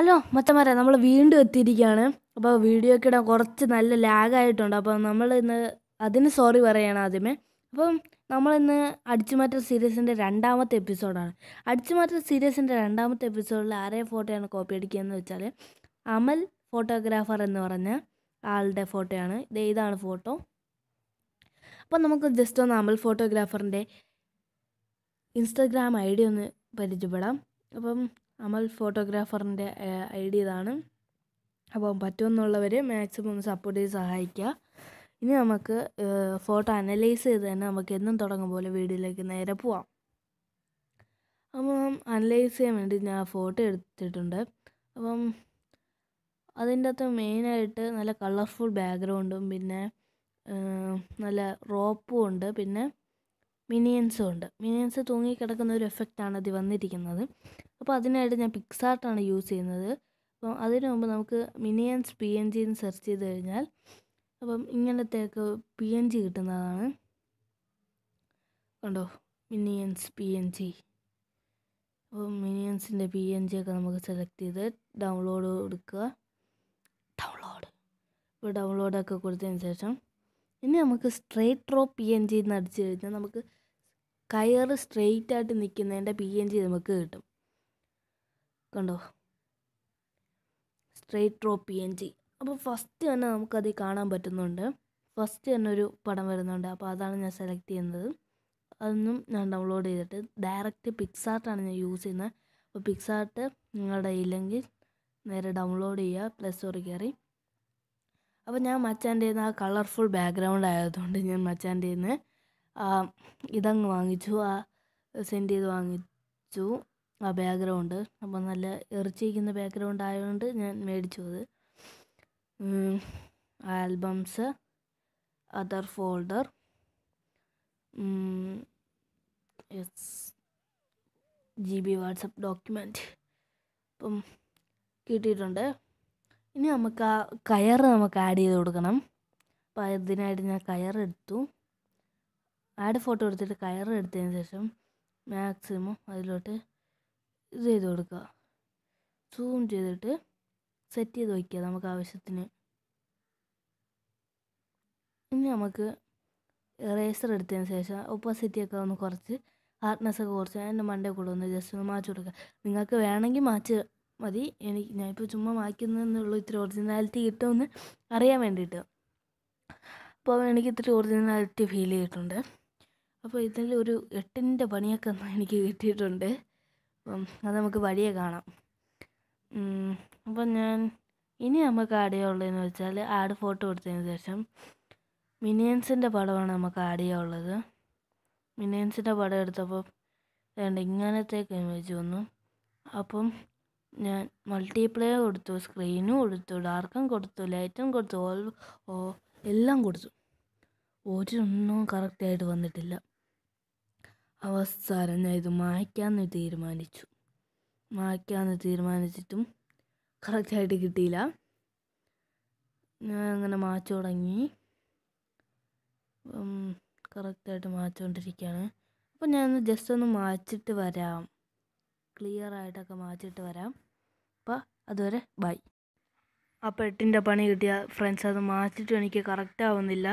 Hello മച്ചന്മാരെ നമ്മൾ വീണ്ടും എത്തിയിരിക്കുകയാണ് അപ്പോൾ വീഡിയോ ഒക്കെ ഇടാൻ കുറച്ച് നല്ല ലാഗായിട്ടുണ്ട് അപ്പോൾ നമ്മൾ ഇന്ന് അതിന് സോറി പറയണം ആദ്യമേ അപ്പം നമ്മളിന്ന് അടിച്ചുമാറ്റൽ സീരീസിൻ്റെ രണ്ടാമത്തെ എപ്പിസോഡാണ് അടിച്ചുമാറ്റൽ സീരീസിൻ്റെ രണ്ടാമത്തെ എപ്പിസോഡിൽ ആരെ ഫോട്ടോയാണ് കോപ്പി അടിക്കുകയെന്ന് വെച്ചാൽ അമൽ ഫോട്ടോഗ്രാഫർ എന്ന് പറഞ്ഞ ആളുടെ ഫോട്ടോയാണ് ഇത് ഇതാണ് ഫോട്ടോ അപ്പം നമുക്ക് ജസ്റ്റ് ഒന്ന് അമൽ ഫോട്ടോഗ്രാഫറിൻ്റെ ഇൻസ്റ്റഗ്രാം ഐ ഡി ഒന്ന് പരിചയപ്പെടാം അപ്പം അമൽ ഫോട്ടോഗ്രാഫറിൻ്റെ ഐ ഡി ഇതാണ് അപ്പം പറ്റുമെന്നുള്ളവർ മാക്സിമം ഒന്ന് സപ്പോർട്ട് ചെയ്ത് സഹായിക്കുക ഇനി നമുക്ക് ഫോട്ടോ അനലൈസ് ചെയ്ത് തന്നെ നമുക്ക് എന്നും തുടങ്ങും പോലെ വീഡിയോയിലേക്ക് നേരെ പോവാം അപ്പം അനലൈസ് ചെയ്യാൻ വേണ്ടി ഞാൻ ഫോട്ടോ എടുത്തിട്ടുണ്ട് അപ്പം അതിൻ്റെ അകത്ത് മെയിനായിട്ട് നല്ല കളർഫുൾ ബാക്ക്ഗ്രൗണ്ടും പിന്നെ നല്ല റോപ്പും ഉണ്ട് പിന്നെ മിനിയൻസും ഉണ്ട് മിനിയൻസ് തൂങ്ങിക്കിടക്കുന്ന ഒരു എഫക്റ്റാണ് ഇത് വന്നിരിക്കുന്നത് അപ്പോൾ അതിനായിട്ട് ഞാൻ പിക്സാർട്ടാണ് യൂസ് ചെയ്യുന്നത് അപ്പം അതിനു മുമ്പ് നമുക്ക് മിനിയൻസ് പി എൻ ജി എന്ന് സെർച്ച് ചെയ്ത് കഴിഞ്ഞാൽ അപ്പം ഇങ്ങനത്തെയൊക്കെ പി എൻ ജി കിട്ടുന്നതാണ് കണ്ടോ മിനിയൻസ് പി എൻ ജി അപ്പം മിനിയൻസിൻ്റെ പി എൻ ജി ഒക്കെ നമുക്ക് സെലക്ട് ചെയ്ത് ഡൗൺലോഡ് കൊടുക്കുക ഡൗൺലോഡ് ഇപ്പോൾ ഡൗൺലോഡൊക്കെ കൊടുത്തതിന് ശേഷം ഇനി നമുക്ക് straight raw P N G എന്ന് അടിച്ചു കഴിഞ്ഞാൽ നമുക്ക് കയറ് സ്ട്രെയിറ്റ് ആയിട്ട് നിൽക്കുന്നതിൻ്റെ പി എൻ ജി നമുക്ക് കിട്ടും കണ്ടോ straight raw P N G അപ്പോൾ ഫസ്റ്റ് തന്നെ നമുക്കത് കാണാൻ പറ്റുന്നുണ്ട് ഫസ്റ്റ് തന്നെ ഒരു പടം വരുന്നുണ്ട് അപ്പോൾ അതാണ് ഞാൻ സെലക്ട് ചെയ്യുന്നത് അതൊന്നും ഞാൻ ഡൗൺലോഡ് ചെയ്തിട്ട് ഡയറക്റ്റ് പിക്സാർട്ടാണ് ഞാൻ യൂസ് ചെയ്യുന്നത് അപ്പോൾ പിക്സാർട്ട് നിങ്ങളുടെ ഇല്ലെങ്കിൽ നേരെ ഡൗൺലോഡ് ചെയ്യുക പ്ലേ സ്റ്റോറിൽ കയറി അപ്പോൾ ഞാൻ മച്ചാൻ്റെ ആ കളർഫുൾ ബാക്ക്ഗ്രൗണ്ട് ആയതുകൊണ്ട് ഞാൻ മച്ചാൻ്റെ നിന്ന് ഇതങ്ങ് വാങ്ങിച്ചു ആ സെൻഡ് ചെയ്ത് വാങ്ങിച്ചു ആ ബാക്ക്ഗ്രൗണ്ട് അപ്പോൾ നല്ല എറിച്ചിരിക്കുന്ന ബാക്ക്ഗ്രൗണ്ട് ആയതുകൊണ്ട് ഞാൻ മേടിച്ചു അത് albums other folder S G B WhatsApp document അപ്പം കിട്ടിയിട്ടുണ്ട് ഇനി നമുക്ക് ആ കയറ് നമുക്ക് ആഡ് ചെയ്ത് കൊടുക്കണം അപ്പോൾ അതിനായിട്ട് ഞാൻ കയറെടുത്തു ആഡ് ഫോട്ടോ എടുത്തിട്ട് കയറ് എടുത്തതിന് ശേഷം മാക്സിമം അതിലോട്ട് ഇത് ചെയ്ത് കൊടുക്കുക സൂം ചെയ്തിട്ട് സെറ്റ് ചെയ്ത് വയ്ക്കുക നമുക്ക് ആവശ്യത്തിന് ഇനി നമുക്ക് എറേസർ എടുത്തതിന് ശേഷം ഒപ്പോസിറ്റി ഒക്കെ ഒന്ന് കുറച്ച് ഹാർഡ്നെസ് ഒക്കെ കുറച്ച് അതിൻ്റെ മണ്ടേ കൂടെ ഒന്ന് ജസ്റ്റ് ഒന്ന് മാച്ച് കൊടുക്കുക നിങ്ങൾക്ക് വേണമെങ്കിൽ മാച്ച് മതി എനിക്ക് ഞാനിപ്പോൾ ചുമ്മാ മായ്ക്കുന്നതെന്നുള്ളൂ ഇത്തിരി ഒറിജിനാലിറ്റി കിട്ടുമെന്ന് അറിയാൻ വേണ്ടിയിട്ട് അപ്പോൾ എനിക്ക് ഇത്തിരി ഒറിജിനാലിറ്റി ഫീൽ ചെയ്തിട്ടുണ്ട് അപ്പോൾ ഇതിൽ ഒരു എട്ടിൻ്റെ പണിയൊക്കെ എനിക്ക് കിട്ടിയിട്ടുണ്ട് അപ്പം അത് നമുക്ക് വഴിയെ കാണാം അപ്പം ഞാൻ ഇനി നമുക്ക് ആഡ് ചെയ്യാനുള്ളതെന്ന് വെച്ചാൽ ആഡ് ഫോട്ടോ എടുത്തതിന് ശേഷം മിനിയൻസിൻ്റെ പടമാണ് നമുക്ക് ആഡ് ചെയ്യാനുള്ളത് മിനിയൻസിൻ്റെ പടം എടുത്തപ്പോൾ വേണ്ട ഇങ്ങനത്തേക്ക് ഇമേജ് വന്നു അപ്പം ഞാൻ മൾട്ടിപ്ലേ കൊടുത്തു സ്ക്രീനും കൊടുത്തു ഡാർക്കും കൊടുത്തു ലൈറ്റും കൊടുത്തു ഓൾ ഓ എല്ലാം കൊടുത്തു ഒരൊന്നും കറക്റ്റായിട്ട് വന്നിട്ടില്ല അവസാനം ഞാൻ ഇത് മായ്ക്കാമെന്ന് തീരുമാനിച്ചു മായ്ക്കാമെന്ന് തീരുമാനിച്ചിട്ടും കറക്റ്റായിട്ട് കിട്ടിയില്ല ഞാൻ അങ്ങനെ മാച്ചു തുടങ്ങി കറക്റ്റായിട്ട് മാച്ചുകൊണ്ടിരിക്കുകയാണ് അപ്പോൾ ഞാനൊന്ന് ജസ്റ്റ് ഒന്ന് മാച്ചിട്ട് വരാം ക്ലിയർ ആയിട്ടൊക്കെ മാച്ചിട്ട് വരാം അപ്പോൾ അതുവരെ ബൈ അപ്പോൾ എട്ടിൻ്റെ പണി കിട്ടിയ ഫ്രണ്ട്സ് അത് മാച്ചിട്ട് എനിക്ക് കറക്റ്റ് ആവുന്നില്ല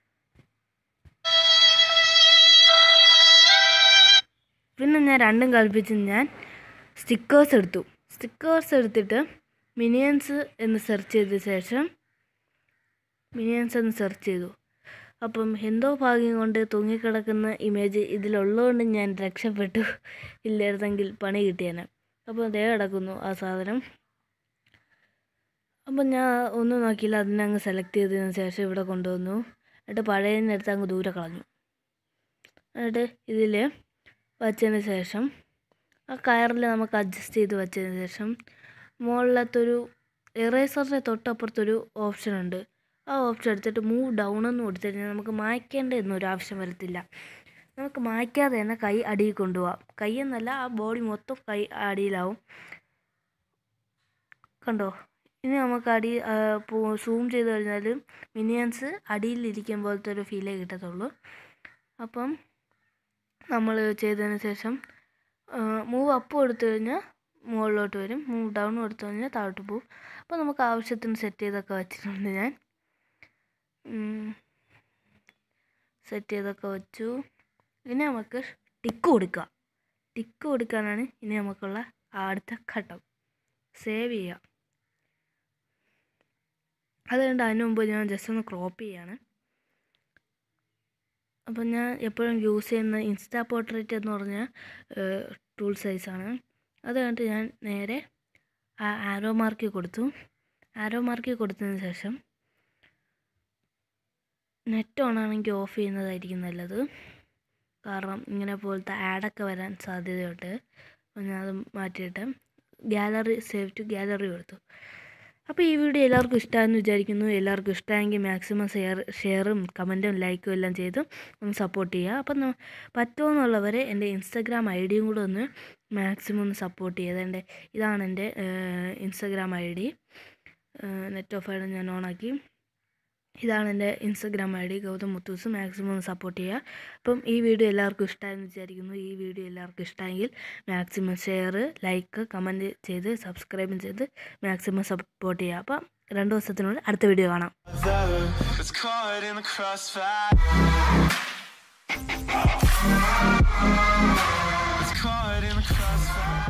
പിന്നെ ഞാൻ രണ്ടും കൽപ്പിച്ച് ഞാൻ സ്റ്റിക്കേഴ്സ് എടുത്തു സ്റ്റിക്കേഴ്സ് എടുത്തിട്ട് മിനിയൻസ് എന്ന് സെർച്ച് ചെയ്ത ശേഷം മിനിയൻസ് എന്ന് സെർച്ച് ചെയ്തു അപ്പം എന്തോ ഭാഗ്യം കൊണ്ട് തൂങ്ങിക്കിടക്കുന്ന ഇമേജ് ഇതിലുള്ളതുകൊണ്ട് ഞാൻ രക്ഷപ്പെട്ടു ഇല്ലായിരുന്നെങ്കിൽ പണി കിട്ടിയേനെ അപ്പോൾ അതേ കിടക്കുന്നു ആ സാധനം അപ്പം ഞാൻ ഒന്നും നോക്കിയില്ല അതിനെ അങ്ങ് സെലക്ട് ചെയ്തതിന് ശേഷം ഇവിടെ കൊണ്ടുവന്നു എന്നിട്ട് പഴയതിനടുത്ത് അങ്ങ് ദൂരെ കളഞ്ഞു എന്നിട്ട് ഇതിൽ വച്ചതിന് ശേഷം ആ കയറിൽ നമുക്ക് അഡ്ജസ്റ്റ് ചെയ്ത് വച്ചതിന് ശേഷം മുകളിലത്തൊരു എറേസറിൻ്റെ തൊട്ടപ്പുറത്തൊരു ഓപ്ഷൻ ഉണ്ട് ആ ഓപ്ഷൻ എടുത്തിട്ട് മൂവ് ഡൗൺ എന്ന് കൊടുത്തു കഴിഞ്ഞാൽ നമുക്ക് മായ്ക്കേണ്ട എന്നൊരു ആവശ്യം വരത്തില്ല നമുക്ക് മായ്ക്കാതെ തന്നെ കൈ അടിയിൽ കൊണ്ടുപോകാം കൈ എന്നല്ല ആ ബോഡി മൊത്തം കൈ അടിയിലാവും കണ്ടോ ഇനി നമുക്ക് അടി സൂം ചെയ്ത് കഴിഞ്ഞാൽ മിനിയൻസ് അടിയിലിരിക്കും പോലത്തെ ഒരു ഫീലേ കിട്ടത്തുള്ളൂ അപ്പം നമ്മൾ ചെയ്തതിന് ശേഷം മൂവ് അപ്പ് കൊടുത്തു കഴിഞ്ഞാൽ മുകളിലോട്ട് വരും മൂവ് ഡൗൺ കൊടുത്തു കഴിഞ്ഞാൽ താഴോട്ട് പോകും അപ്പോൾ നമുക്ക് ആവശ്യത്തിന് സെറ്റ് ചെയ്തൊക്കെ വെച്ചിട്ടുണ്ട് ഞാൻ സെറ്റ് ചെയ്തൊക്കെ വെച്ചു ഇനി നമുക്ക് ടിക്ക് കൊടുക്കുക ടിക്ക് കൊടുക്കാനാണ് ഇനി നമുക്കുള്ള അടുത്ത ഘട്ടം സേവ് ചെയ്യുക അതുകൊണ്ട് അതിന് മുമ്പ് ഞാൻ ജസ്റ്റ് ഒന്ന് ക്രോപ്പ് ചെയ്യാണ് അപ്പം ഞാൻ എപ്പോഴും യൂസ് ചെയ്യുന്ന ഇൻസ്റ്റാ പോർട്രേറ്റ് എന്ന് പറഞ്ഞ ടൂൾ സൈസാണ് അത് കഴിഞ്ഞിട്ട് ഞാൻ നേരെ ആ ആരോ മാർക്ക് കൊടുത്തു ആരോ മാർക്ക് കൊടുത്തതിന് ശേഷം നെറ്റ് ഓൺ ആണെങ്കിൽ ഓഫ് ചെയ്യുന്നതായിരിക്കും നല്ലത് കാരണം ഇങ്ങനെ പോലത്തെ ആഡൊക്കെ വരാൻ സാധ്യതയുണ്ട് അപ്പോൾ ഞാൻ അത് മാറ്റിയിട്ട് ഗാലറി സേവ് ടു ഗാലറി കൊടുത്തു അപ്പോൾ ഈ വീഡിയോ എല്ലാവർക്കും ഇഷ്ടമാണെന്ന് വിചാരിക്കുന്നു എല്ലാവർക്കും ഇഷ്ടമായെങ്കിൽ മാക്സിമം ഷെയർ ഷെയറും കമൻറ്റും ലൈക്കും എല്ലാം ചെയ്ത് ഒന്ന് സപ്പോർട്ട് ചെയ്യുക അപ്പം പറ്റുമെന്നുള്ളവരെ എൻ്റെ ഇൻസ്റ്റാഗ്രാം ഐ ഡിയും കൂടെ ഒന്ന് മാക്സിമം ഒന്ന് സപ്പോർട്ട് ചെയ്ത് എൻ്റെ ഇതാണ് എൻ്റെ Instagram I D net off ആയിട്ട് ഞാൻ ഓണാക്കി ഇതാണ് എൻ്റെ Instagram I D Gautham Muthus maximum ഒന്ന് സപ്പോർട്ട് ചെയ്യുക അപ്പം ഈ വീഡിയോ എല്ലാവർക്കും ഇഷ്ടമായെന്ന് വിചാരിക്കുന്നു ഈ വീഡിയോ എല്ലാവർക്കും ഇഷ്ടമെങ്കിൽ മാക്സിമം ഷെയർ ലൈക്ക് കമൻറ്റ് ചെയ്ത് സബ്സ്ക്രൈബും ചെയ്ത് മാക്സിമം സപ്പോർട്ട് ചെയ്യുക അപ്പം രണ്ട് ദിവസത്തിനുള്ളിൽ അടുത്ത വീഡിയോ കാണാം It's caught in the crossfire. It's caught in the crossfire.